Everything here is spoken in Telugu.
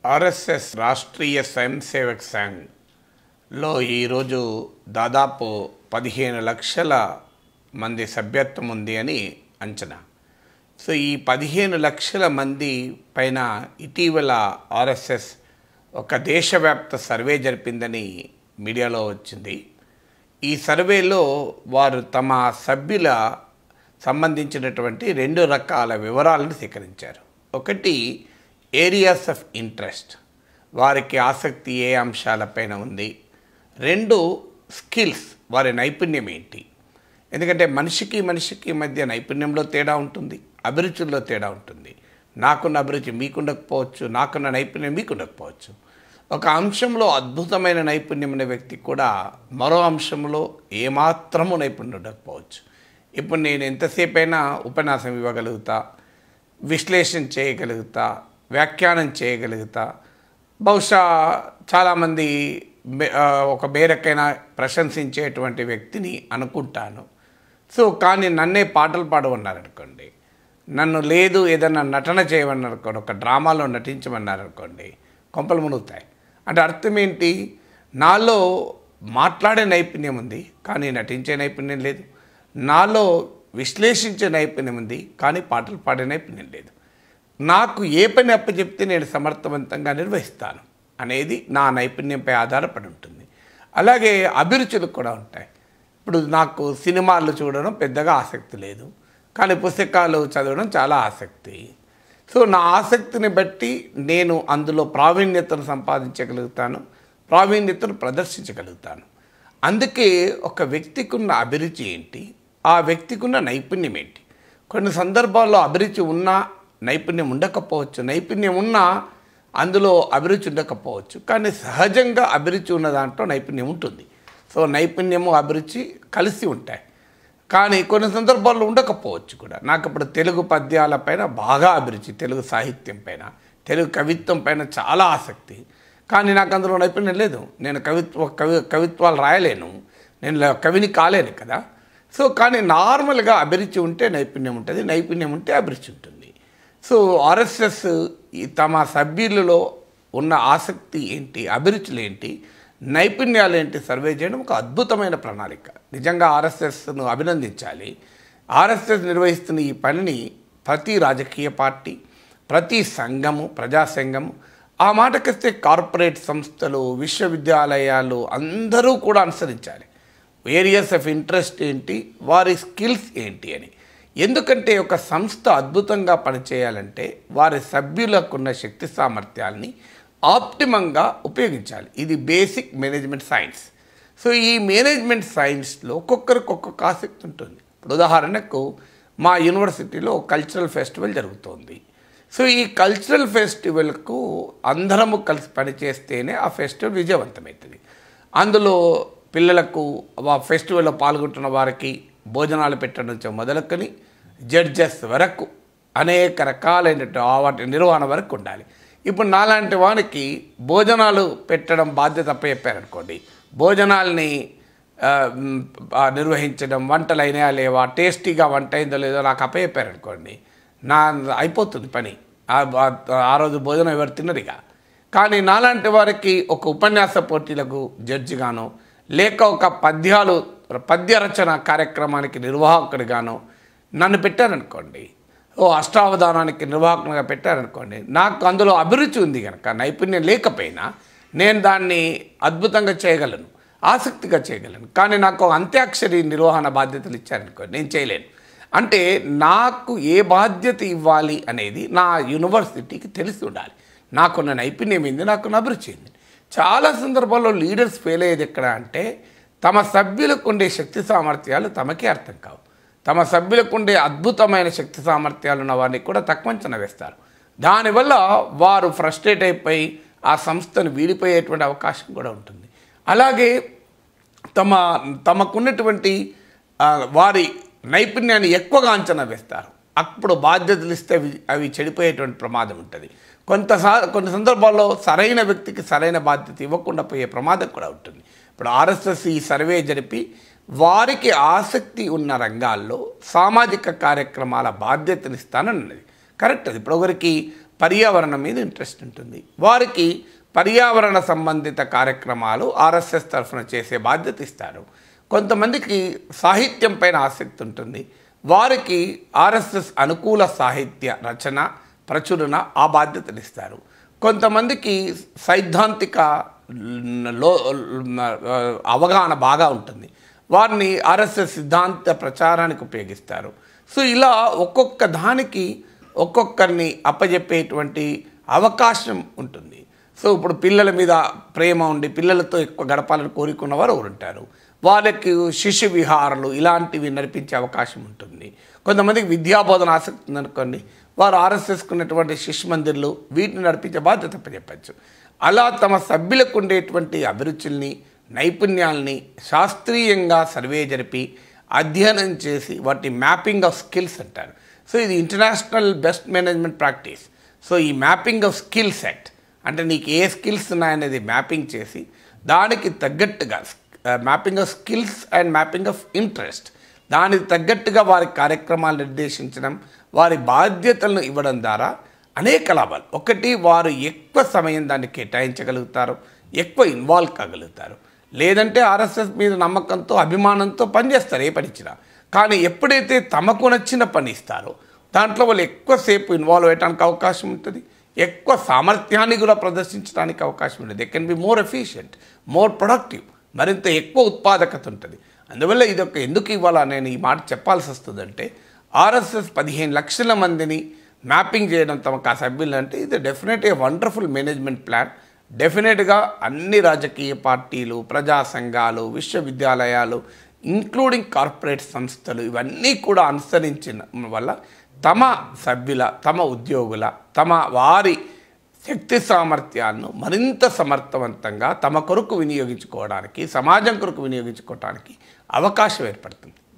ఆర్ఎస్ఎస్ రాష్ట్రీయ స్వయం సేవక్ సంఘ్లో ఈరోజు దాదాపు పదిహేను లక్షల మంది సభ్యత్వం ఉంది అని అంచనా సో ఈ పదిహేను లక్షల మంది పైన ఇటీవల ఆర్ఎస్ఎస్ ఒక దేశవ్యాప్త సర్వే జరిపిందని మీడియాలో వచ్చింది ఈ సర్వేలో వారు తమ సభ్యుల సంబంధించినటువంటి రెండు రకాల వివరాలను సేకరించారు ఒకటి ఏరియాస్ ఆఫ్ ఇంట్రెస్ట్ వారికి ఆసక్తి ఏ అంశాలపైన ఉంది రెండు స్కిల్స్ వారి నైపుణ్యం ఏంటి ఎందుకంటే మనిషికి మనిషికి మధ్య నైపుణ్యంలో తేడా ఉంటుంది అభిరుచుల్లో తేడా ఉంటుంది నాకున్న అభిరుచి మీకుండకపోవచ్చు నాకున్న నైపుణ్యం మీకుండకపోవచ్చు ఒక అంశంలో అద్భుతమైన నైపుణ్యం ఉన్న వ్యక్తి కూడా మరో అంశంలో ఏమాత్రము నైపుణ్యం ఉండకపోవచ్చు ఇప్పుడు నేను ఎంతసేపు అయినా ఉపన్యాసం ఇవ్వగలుగుతా విశ్లేషణ చేయగలుగుతా వ్యాఖ్యానం చేయగలుగుతా బహుశా చాలామంది మే- ఆ, ఒక మేరకైనా ప్రశంసించేటువంటి వ్యక్తిని అనుకుంటాను సో కానీ నన్నే పాటలు పాడమన్నారనుకోండి నన్ను లేదు ఏదన్నా నటన చేయమన్నారనుకోండి ఒక డ్రామాలో నటించమన్నారనుకోండి కొంపలు మునుగుతాయి అంటే అర్థం ఏంటి నాలో మాట్లాడే నైపుణ్యం ఉంది కానీ నటించే నైపుణ్యం లేదు నాలో విశ్లేషించే నైపుణ్యం ఉంది కానీ పాటలు పాడే నైపుణ్యం లేదు నాకు ఏ పని అప్పచెప్తే నేను సమర్థవంతంగా నిర్వహిస్తాను అనేది నా నైపుణ్యంపై ఆధారపడి ఉంటుంది అలాగే అభిరుచులు కూడా ఉంటాయి ఇప్పుడు నాకు సినిమాలు చూడడం పెద్దగా ఆసక్తి లేదు కానీ పుస్తకాలు చదవడం చాలా ఆసక్తి సో నా ఆసక్తిని బట్టి నేను అందులో ప్రావీణ్యతను సంపాదించగలుగుతాను ప్రావీణ్యతను ప్రదర్శించగలుగుతాను అందుకే ఒక వ్యక్తికి ఉన్న అభిరుచి ఏంటి ఆ వ్యక్తికి ఉన్న నైపుణ్యం ఏంటి కొన్ని సందర్భాల్లో అభిరుచి ఉన్నా నైపుణ్యం ఉండకపోవచ్చు నైపుణ్యం ఉన్నా అందులో అభిరుచి ఉండకపోవచ్చు కానీ సహజంగా అభిరుచి ఉన్న దాంట్లో నైపుణ్యం ఉంటుంది సో నైపుణ్యము అభిరుచి కలిసి ఉంటాయి కానీ కొన్ని సందర్భాల్లో ఉండకపోవచ్చు కూడా నాకు ఇప్పుడు తెలుగు పద్యాలపైన బాగా అభిరుచి తెలుగు సాహిత్యం పైన తెలుగు కవిత్వం పైన చాలా ఆసక్తి కానీ నాకు అందులో నైపుణ్యం లేదు నేను కవిత్వ కవి కవిత్వాలు రాయలేను నేను ల- కవిని కాలేను కదా సో కానీ నార్మల్గా అభిరుచి ఉంటే నైపుణ్యం ఉంటుంది నైపుణ్యం ఉంటే అభిరుచి ఉంటుంది సో ఆర్ఎస్ఎస్ ఈ తమ సభ్యులలో ఉన్న ఆసక్తి ఏంటి అభిరుచులు ఏంటి నైపుణ్యాలు ఏంటి సర్వే చేయడం ఒక అద్భుతమైన ప్రణాళిక నిజంగా ఆర్ఎస్ఎస్ను అభినందించాలి ఆర్ఎస్ఎస్ నిర్వహిస్తున్న ఈ పనిని ప్రతి రాజకీయ పార్టీ ప్రతి సంఘము ప్రజా సంఘము ఆ మాటకొస్తే కార్పొరేట్ సంస్థలు విశ్వవిద్యాలయాలు అందరూ కూడా అనుసరించాలి ఏరియాస్ ఆఫ్ ఇంట్రెస్ట్ ఏంటి వారి స్కిల్స్ ఏంటి అని ఎందుకంటే ఒక సంస్థ అద్భుతంగా పనిచేయాలంటే వారి సభ్యులకున్న శక్తి సామర్థ్యాల్ని ఆప్టిమంగా ఉపయోగించాలి ఇది బేసిక్ మేనేజ్మెంట్ సైన్స్ సో ఈ మేనేజ్మెంట్ సైన్స్లో ఒక్కొక్కరికి ఒక్కొక్క ఆసక్తి ఉంటుంది ఇప్పుడు ఉదాహరణకు మా యూనివర్సిటీలో కల్చరల్ ఫెస్టివల్ జరుగుతోంది సో ఈ కల్చరల్ ఫెస్టివల్కు అందరము కలిసి పనిచేస్తేనే ఆ ఫెస్టివల్ విజయవంతమవుతుంది అందులో పిల్లలకు ఆ ఫెస్టివల్లో పాల్గొంటున్న వారికి భోజనాలు పెట్టడం నుంచి మొదలుకొని జడ్జెస్ వరకు అనేక రకాలైనటువంటి ఆ వాటి నిర్వహణ వరకు ఉండాలి ఇప్పుడు నాలాంటి వానికి భోజనాలు పెట్టడం బాధ్యత చెప్పారనుకోండి భోజనాల్ని ఆ, మ్, ఆ, నిర్వహించడం వంటలు అయినాయా లేవా టేస్టీగా వంట అయిందో లేదో నాకు అప్పచెప్పారనుకోండి నా అయిపోతుంది పని ఆ- ఆ- ఆ రోజు భోజనం ఎవరు తినరుగా కానీ నాలాంటి వారికి ఒక ఉపన్యాస పోటీలకు జడ్జిగానో లేక ఒక పద్యాలు పద్య రచన కార్యక్రమానికి నిర్వాహకుడిగానో నన్ను పెట్టారనుకోండి ఓ అష్టావధానానికి నిర్వాహకునిగా పెట్టారనుకోండి నాకు అందులో అభిరుచి ఉంది కనుక నైపుణ్యం లేకపోయినా నేను దాన్ని అద్భుతంగా చేయగలను ఆసక్తిగా చేయగలను కానీ నాకు అంత్యాక్షరి నిర్వహణ బాధ్యతలు ఇచ్చారనుకోండి నేను చేయలేను అంటే నాకు ఏ బాధ్యత ఇవ్వాలి అనేది నా యూనివర్సిటీకి తెలిసి ఉండాలి నాకున్న నైపుణ్యం ఏంది నాకున్న అభిరుచి ఏంది చాలా సందర్భాల్లో లీడర్స్ ఫెయిల్ అయ్యేది ఎక్కడ అంటే తమ సభ్యులకు ఉండే శక్తి సామర్థ్యాలు తమకే అర్థం కావు తమ సభ్యులకు ఉండే అద్భుతమైన శక్తి సామర్థ్యాలు ఉన్న వారిని కూడా తక్కువ అంచనా వేస్తారు దానివల్ల వారు ఫ్రస్ట్రేట్ అయిపోయి ఆ సంస్థను వీడిపోయేటువంటి అవకాశం కూడా ఉంటుంది అలాగే తమ తమకున్నటువంటి ఆ, వారి నైపుణ్యాన్ని ఎక్కువగా అంచనా వేస్తారు అప్పుడు బాధ్యతలు ఇస్తే అవి అవి చెడిపోయేటువంటి ప్రమాదం ఉంటుంది కొంతసారి కొన్ని సందర్భాల్లో సరైన వ్యక్తికి సరైన బాధ్యత ఇవ్వకుండా పోయే ప్రమాదం కూడా ఉంటుంది ఇప్పుడు ఆర్ఎస్ఎస్ ఈ సర్వే జరిపి వారికి ఆసక్తి ఉన్న రంగాల్లో సామాజిక కార్యక్రమాల బాధ్యతలు ఇస్తానన్నది కరెక్ట్ అది ఇప్పుడు ఒకరికి పర్యావరణం మీద ఇంట్రెస్ట్ ఉంటుంది వారికి పర్యావరణ సంబంధిత కార్యక్రమాలు ఆర్ఎస్ఎస్ తరఫున చేసే బాధ్యత ఇస్తారు కొంతమందికి సాహిత్యం పైన ఆసక్తి ఉంటుంది వారికి ఆర్ఎస్ఎస్ అనుకూల సాహిత్య రచన ప్రచురణ ఆ బాధ్యతలు ఇస్తారు కొంతమందికి సైద్ధాంతిక లో అవగాహన బాగా ఉంటుంది వారిని ఆర్ఎస్ఎస్ సిద్ధాంత ప్రచారానికి ఉపయోగిస్తారు సో ఇలా ఒక్కొక్క దానికి ఒక్కొక్కరిని అప్పజెప్పేటువంటి అవకాశం ఉంటుంది సో ఇప్పుడు పిల్లల మీద ప్రేమ ఉండి పిల్లలతో ఎక్కువ గడపాలని కోరుకున్న వారు ఎవరు ఉంటారు వాళ్ళకి శిశు విహారాలు ఇలాంటివి నడిపించే అవకాశం ఉంటుంది కొంతమందికి విద్యాబోధన ఆసక్తి ఉందనుకోండి వారు ఆర్ఎస్ఎస్కున్నటువంటి శిశు మందిర్లు వీటిని నడిపించే బాధ్యత చెప్పచ్చు అలా తమ సభ్యులకు ఉండేటువంటి అభిరుచుల్ని నైపుణ్యాల్ని శాస్త్రీయంగా సర్వే జరిపి అధ్యయనం చేసి వాటి మ్యాపింగ్ ఆఫ్ స్కిల్స్ అంటారు సో ఇది international best management practice so ఈ మ్యాపింగ్ ఆఫ్ స్కిల్ సెట్ అంటే నీకు ఏ స్కిల్స్ ఉన్నాయనేది మ్యాపింగ్ చేసి దానికి తగ్గట్టుగా mapping of skills and mapping of interest దానికి తగ్గట్టుగా వారి కార్యక్రమాలు నిర్దేశించడం వారి బాధ్యతలను ఇవ్వడం ద్వారా అనేక లాభాలు ఒకటి వారు ఎక్కువ సమయం దాన్ని కేటాయించగలుగుతారు ఎక్కువ ఇన్వాల్వ్ కాగలుగుతారు లేదంటే ఆర్ఎస్ఎస్ మీద నమ్మకంతో అభిమానంతో పనిచేస్తారు ఏ పని ఇచ్చినా కానీ ఎప్పుడైతే తమకు నచ్చిన పని ఇస్తారో దాంట్లో వాళ్ళు ఎక్కువసేపు ఇన్వాల్వ్ అయ్యడానికి అవకాశం ఉంటుంది ఎక్కువ సామర్థ్యాన్ని కూడా ప్రదర్శించడానికి అవకాశం ఉంటుంది they can be more efficient more productive మరింత ఎక్కువ ఉత్పాదకత ఉంటుంది అందువల్ల ఇది ఒక ఎందుకు ఇవ్వాలా నేను ఈ మాట చెప్పాల్సి వస్తుందంటే ఆర్ఎస్ఎస్ పదిహేను లక్షల మందిని మ్యాపింగ్ చేయడం తమకు ఆ సభ్యులు అంటే ఇది definite a wonderful management plan డెఫినెట్గా అన్ని రాజకీయ పార్టీలు ప్రజా సంఘాలు విశ్వవిద్యాలయాలు ఇంక్లూడింగ్ కార్పొరేట్ సంస్థలు ఇవన్నీ కూడా అనుసరించిన వల్ల తమ సభ్యుల తమ ఉద్యోగుల తమ వారి శక్తి సామర్థ్యాలను మరింత సమర్థవంతంగా తమ కొరకు వినియోగించుకోవడానికి సమాజం కొరకు వినియోగించుకోవడానికి అవకాశం ఏర్పడుతుంది